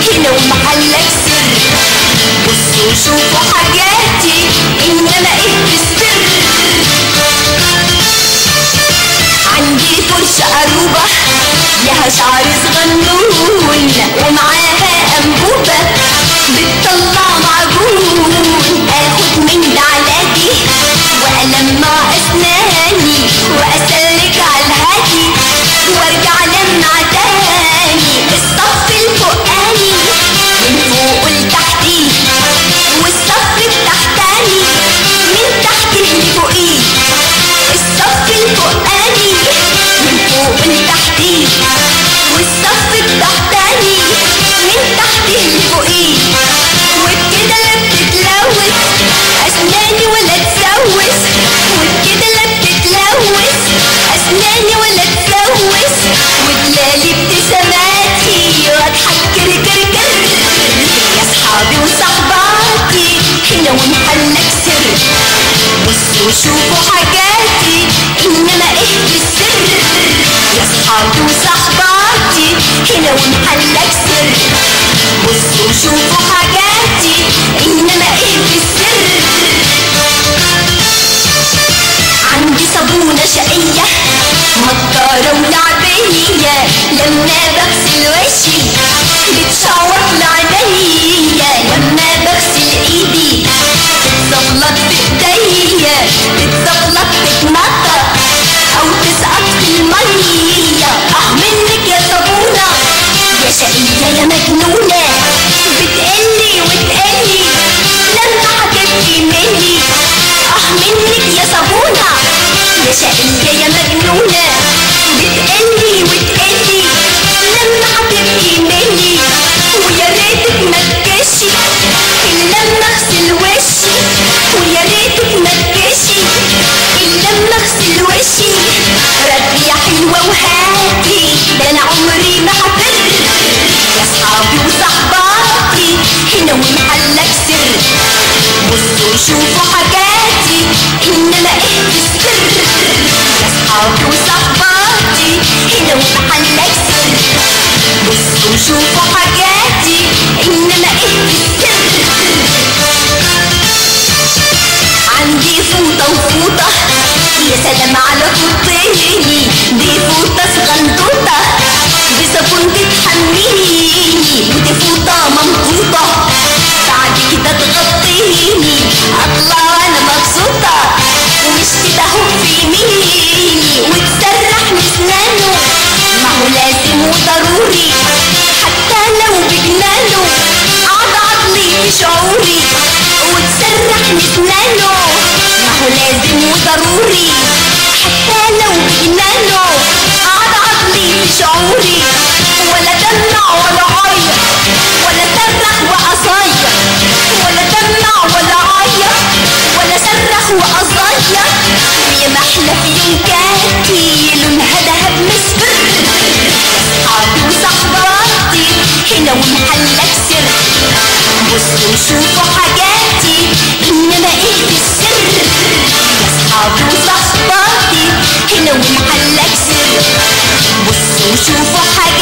هنا ومحلك سر بصوا شوفوا حاجاتي انما ايه بالسر عندي فرشة قروبة لها شعر صغنون ومعاها أنبوبة بتطلع معجون اخد من ده على دي والمع اسناني واسلك على الهادي وارجع لمع تاني الصف الفوقاني من فوق لتحتي والصف التحتاني من تحت لفوقي الصف الفوقاني من فوق لتحتي والصف التحتاني من تحت لفوقي وبكده لا بتتلوث اسناني ولا تسوس وبكده لا بتتلوث اسناني ولا تسوس ودلالي ابتساماتي واضحك كر كر كر يا اصحابي وصحباتي هنا ومحلك سر بصوا شوفوا حاجاتي انما ايه بالسر يا اصحابي وصحباتي هنا ومحلك سر بصوا شوفوا حاجاتي انما ايه بالسر عندي صابونة شقية مطارة ولعبية لما بغسل وشي بتشعوط لعينيا لما بغسل ايدي تتزفلط في ايديا تتزفلط تتمطر او تسقط في المية اه منك يا صابونة يا شقية يا مجنونة بتقلي وتقلي لما هتبكي مني اه منك يا صابونة يا شقية يا مجنونة بتقلي وتقلي لما هتبكي مني ويا ريتك ما تكشي إلا لما اغسل وشي ويا ريتك ما تكشي إلا لما اغسل وشي ردي يا حلوة وهاتي ده أنا عمري ما هفر يا صحابي وصحباتي هنا ومحلك سر بصوا شوفوا حاجاتي انما ايه بالسر يا صحابي وصحباتي هنا ومحلك سر بصوا شوفوا حاجاتي انما ايه بالسر عندي فوطة وفوطة يا سلام على فوطيني دي فوطة صغنطوطة بصابون تتحميني ودي فوطة ممطوطة بعد كده تغطيني اطلع وانا مبسوطة ومش كده هو في يميني وتسرح بسنانه ما هو لازم وضروري حتى لو بجنانه اضعف لي في شعوري وتسرح بسنانه ما هو لازم وضروري حتى لو بجنانه اضعف لي في شعوري ولا دمع ولا عيط ولا صرخ واصيح ولا دمع ولا عيط ولا صرخ واصيح ويا محلى في ينكاتي لونها دهب مصفر اصحابي وصحباتي هنا ومحلك سر بصوا شوفوا حاجاتي انما ايه بالسر يا اصحابي وصحباتي هنا ومحلك سر بصوا شوفوا حاجاتي